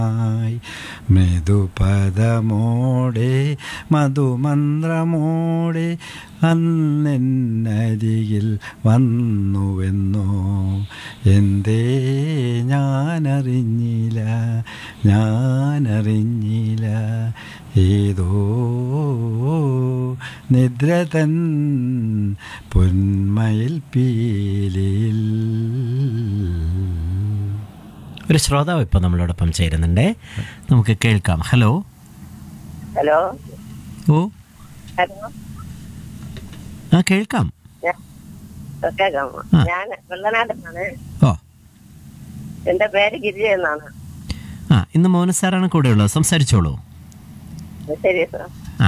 ായി മൃദുപദമോടെ മധുമന്ത്രമോടെ അന്നെന്നരികിൽ വന്നുവെന്നോ എന്തേ ഞാനറിഞ്ഞില്ല ഞാനറിഞ്ഞില്ല ഏതോ നിദ്രതൻ പൊന്മയിൽ പീലിൽ ഒരു ശ്രോതാവ് ഇപ്പോൾ നമ്മളോടൊപ്പം ചേരുന്നുണ്ടേ നമുക്ക് കേൾക്കാം ഹലോ ഹലോ ഓ ഹലോ ആ കേൾക്കാം ഞാൻ- കേൾക്കാമോ ആ. ഞാൻ വെള്ളനാട്ടിലാണ് ഓ എന്റെ പേര് ഗിരിജ എന്നാണ് ആ ഇന്ന് മോഹൻ സാറാണ് കൂടെ ഉള്ളത് സംസാരിച്ചോളൂ ശരി സാർ ആ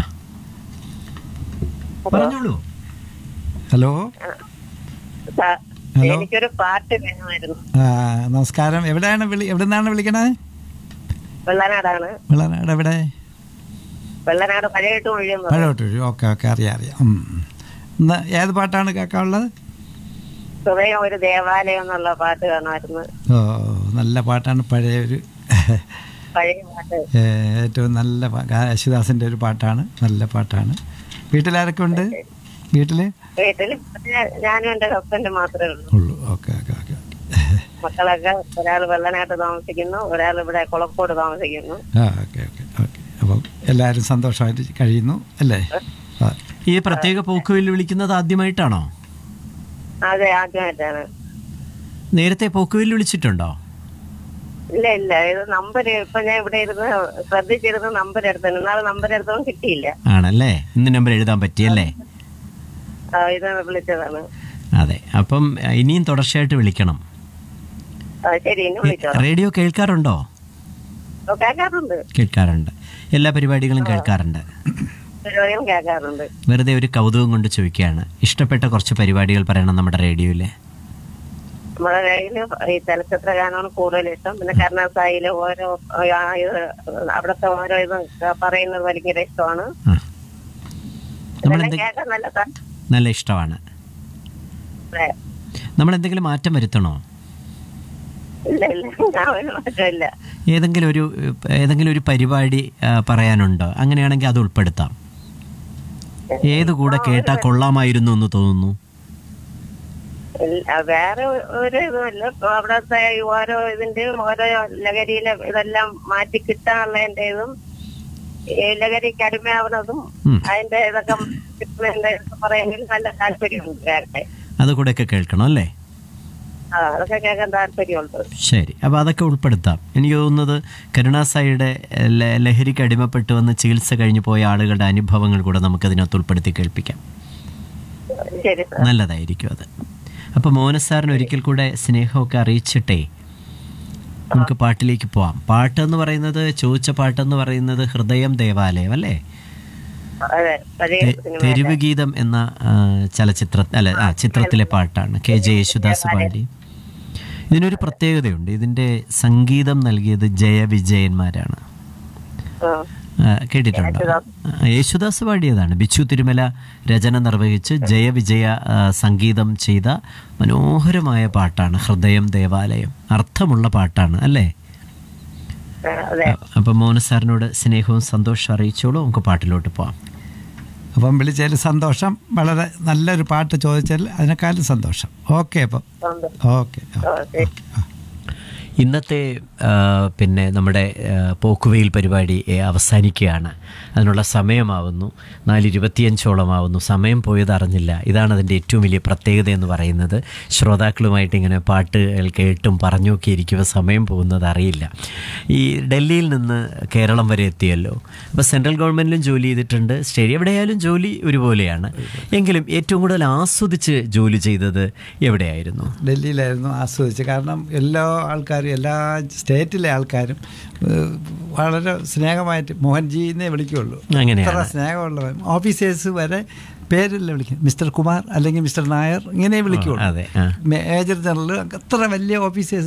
പറഞ്ഞോളൂ ഹലോ സാർ, ഹലോ. എനിക്കൊരു പാട്ട് വേണമായിരുന്നു ആ, നമസ്കാരം എവിടെയാണ് വിളി എവിടെ നിന്നാണ് വിളിക്കണത് വെള്ളനാടാണ് വെള്ളനാട് എവിടെ വെള്ളനാട് പഴയിട്ട് ഒഴിയുന്നത് പഴവട്ടൂർ ഓക്കെ ഓക്കെ അറിയാം അറിയാം ഉം. ഇന്ന് ഏത് പാട്ടാണ് കേൾക്കാനുള്ളത് ഹൃദയം ഒരു ദേവാലയം എന്നുള്ള പാട്ട് കാണുമായിരുന്നു ഓ നല്ല പാട്ടാണ് പഴയ ഒരു പഴയ പാട്ട് ഏ, ഏറ്റവും നല്ല പാ- ഗാ- യേശുദാസിൻ്റെ ഒരു പാട്ടാണ് നല്ല പാട്ടാണ് വീട്ടിലാരൊക്കെ ഉണ്ട് വീട്ടിൽ വീട്ടിൽ ഞാൻ- ഞാനും എന്റെ ഹസ്ബൻഡ് മാത്രമേ ഉള്ളൂ ഉള്ളൂ ഓക്കെ ഓക്കെ ഓക്കെ മക്കളൊക്കെ ഒരാൾ വെള്ളനാട്ട് താമസിക്കുന്നു ഒരാൾ ഇവിടെ കുളക്കോട് താമസിക്കുന്നു ആ ഓക്കെ ഓക്കെ ഓക്കെ അപ്പം എല്ലാവരും സന്തോഷമായിട്ട് കഴിയുന്നു അല്ലേ ആ. ഈ പ്രത്യേക പോക്കുവിൽ വിളിക്കുന്നത് ആദ്യമായിട്ടാണോ അതെ ആദ്യമായിട്ടാണ് നേരത്തെ പോക്കുവിൽ വിളിച്ചിട്ടുണ്ടോ ഇല്ല ഇല്ല ഇത് നമ്പർ ഇപ്പൊ ഞാൻ ഇവിടെ ഇരുന്ന് ശ്രദ്ധിച്ചിരുന്ന നമ്പർ എടുത്തു നാളെ നമ്പർ എടുത്തതും കിട്ടിയില്ല ആണല്ലേ ഇന്ന് നമ്പർ എഴുതാൻ പറ്റിയല്ലേ ആ, ഇത് വിളിച്ചതാണ് അതെ അപ്പം ആ, ഇനിയും തുടർച്ചയായിട്ട് വിളിക്കണം ആ, ശരി ഇനി വിളിച്ചോ റേഡിയോ കേൾക്കാറുണ്ടോ ഓ, കേൾക്കാറുണ്ട് കേൾക്കാറുണ്ട് എല്ലാ പരിപാടികളും കേൾക്കാറുണ്ട് പരിപാടികളും കേൾക്കാറുണ്ട് വെറുതെ ഒരു കൗതുകം കൊണ്ട് ചോദിക്കുകയാണ് ഇഷ്ടപ്പെട്ട കുറച്ച് പരിപാടികൾ പറയണം നമ്മുടെ റേഡിയോയിലെ നമ്മുടെ കയ്യില് ഈ ചലച്ചിത്ര ഗാനമാണ് കൂടുതൽ ഇഷ്ടം പിന്നെ കർണാസായിലെ ഓരോ ആ, ഇത് അവിടുത്തെ ഓരോ ഇത് പറയുന്നത് ഭയങ്കര ഇഷ്ടമാണ് ആ നമ്മൾ ഇതെല്ലാം എന്തെ- കേൾക്കാൻ നല്ല ത- നല്ല ഇഷ്ടമാണ് അതെ. നമ്മൾ എന്തെങ്കിലും മാറ്റം വരുത്തണോ ഇല്ല ഇല്ല ഞാൻ ഒരു മാറ്റമില്ല ഏതെങ്കിലും ഒരു ഏതെങ്കിലും ഒരു പരിപാടി ആ, പറയാനുണ്ടോ അങ്ങനെയാണെങ്കിൽ അത് ഉൾപ്പെടുത്താം ഏത് കൂടെ കേട്ടാൽ കൊള്ളാമായിരുന്നു എന്ന് തോന്നുന്നു ഇല്ല, വേറെ ഒരു ഇതുമില്ല ഇപ്പൊ അവിടത്തെ ഈ ഓരോ ഇതിന്റെയും ഓരോ ലഹരിയിലെ ഇതെല്ലാം മാറ്റി കിട്ടാനുള്ളതിന്റെ ഇതും ഈ ലഹരിക്ക് അടിമയാവുന്നതും ഉം. അതിന്റെ ഇതൊക്കെ കിട്ടുന്നതിന്റെ ഇതൊക്കെ പറയുന്നതിൽ നല്ല താല്പര്യമുണ്ട് കേൾക്കാൻ അത് കൂടെയൊക്കെ കേൾക്കണം അല്ലേ ആ അതൊക്കെ കേൾക്കാൻ താല്പര്യമുണ്ട് ശരി അപ്പോൾ അതൊക്കെ ഉൾപ്പെടുത്താം എനിക്ക് തോന്നുന്നത് കരുണാസായിയുടെ ല- ലഹരിക്ക് അടിമപ്പെട്ടു വന്ന് ചികിത്സ കഴിഞ്ഞു പോയ ആളുകളുടെ അനുഭവങ്ങൾ കൂടെ നമുക്കതിനകത്ത് ഉൾപ്പെടുത്തി കേൾപ്പിക്കാം ശരി സാർ നല്ലതായിരിക്കും അത് അപ്പോൾ മോഹനസാറിന് ഒരിക്കൽ കൂടെ സ്നേഹമൊക്കെ അറിയിച്ചിട്ടേ നമുക്ക് പാട്ടിലേക്ക് പോവാം പാട്ട് എന്ന് പറയുന്നത് ചോദിച്ച പാട്ടെന്ന് പറയുന്നത് ഹൃദയം ദേവാലയം അല്ലേ അതെ പഴയ തെ- സിനിമ തെരുവ് ഗീതം എന്ന ആ, ചലച്ചിത്ര അല്ല ആ ചിത്രത്തിലെ പാട്ടാണ് കെ ജെ യേശുദാസ് പാടി ഇതിനൊരു പ്രത്യേകതയുണ്ട് ഇതിൻ്റെ സംഗീതം നൽകിയത് ജയവിജയന്മാരാണ് ആ. ആ, കേട്ടിട്ടുണ്ടോ ആ, യേശുദാസ് പാടിയതാണ് ബിച്ചു തിരുമല രചന നിർവഹിച്ച് ജയവിജയ ആ, സംഗീതം ചെയ്ത മനോഹരമായ പാട്ടാണ് ഹൃദയം ദേവാലയം അർത്ഥമുള്ള പാട്ടാണ് അല്ലേ ആ, അതെ അപ്പം മോഹന സാറിനോട് സ്നേഹവും സന്തോഷവും അറിയിച്ചോളൂ നമുക്ക് പാട്ടിലോട്ട് പോവാം അപ്പം വിളിച്ചതിൽ സന്തോഷം വളരെ നല്ലൊരു പാട്ട് ചോദിച്ചാൽ അതിനേക്കാളും സന്തോഷം ഓക്കെ അപ്പം ഉണ്ട്. ഓക്കെ ഓ, ശരി. ഇന്നത്തെ ആ, പിന്നെ നമ്മുടെ ആ, പോക്കുവെയിൽ പരിപാടി ഏ, അവസാനിക്കുകയാണ് അതിനുള്ള സമയമാവുന്നു നാല് ഇരുപത്തിയഞ്ചോളമാവുന്നു സമയം പോയത് അറിഞ്ഞില്ല ഇതാണ് അതിൻ്റെ ഏറ്റവും വലിയ പ്രത്യേകത എന്ന് പറയുന്നത് ശ്രോതാക്കളുമായിട്ട് ഇങ്ങനെ പാട്ടുകൾ കേട്ടും പറഞ്ഞുമൊക്കെ ഇരിക്കുമ്പോൾ സമയം പോകുന്നത് അറിയില്ല ഈ ഡൽഹിയിൽ നിന്ന് കേരളം വരെ എത്തിയല്ലോ അപ്പോൾ സെൻട്രൽ ഗവൺമെൻറ്റിലും ജോലി ചെയ്തിട്ടുണ്ട് സ്റ്റേറ്റ് എവിടെയായാലും ജോലി ഒരുപോലെയാണ് എങ്കിലും ഏറ്റവും കൂടുതൽ ആസ്വദിച്ച് ജോലി ചെയ്തത് എവിടെയായിരുന്നു ഡൽഹിയിലായിരുന്നു ആസ്വദിച്ചത് കാരണം എല്ലാ ആൾക്കാരും എല്ലാ സ്റ്റേറ്റിലെ ആൾക്കാരും ഏഹ്, വളരെ സ്നേഹമായിട്ട് മോഹൻജി എന്നേ വിളിക്കുകയുള്ളൂ അങ്ങനെയാണ്. അത്ര സ്നേഹമുള്ളവൻ ഓഫീസേഴ്സ് വരെ പേരില്ല വിളിക്കും മിസ്റ്റർ കുമാർ അല്ലെങ്കിൽ മിസ്റ്റർ നായർ ഇങ്ങനെ വിളിക്കുകയുള്ളൂ അതെ ആ മേജർ ജനറൽ അത്ര വലിയ ഓഫീസേഴ്സ്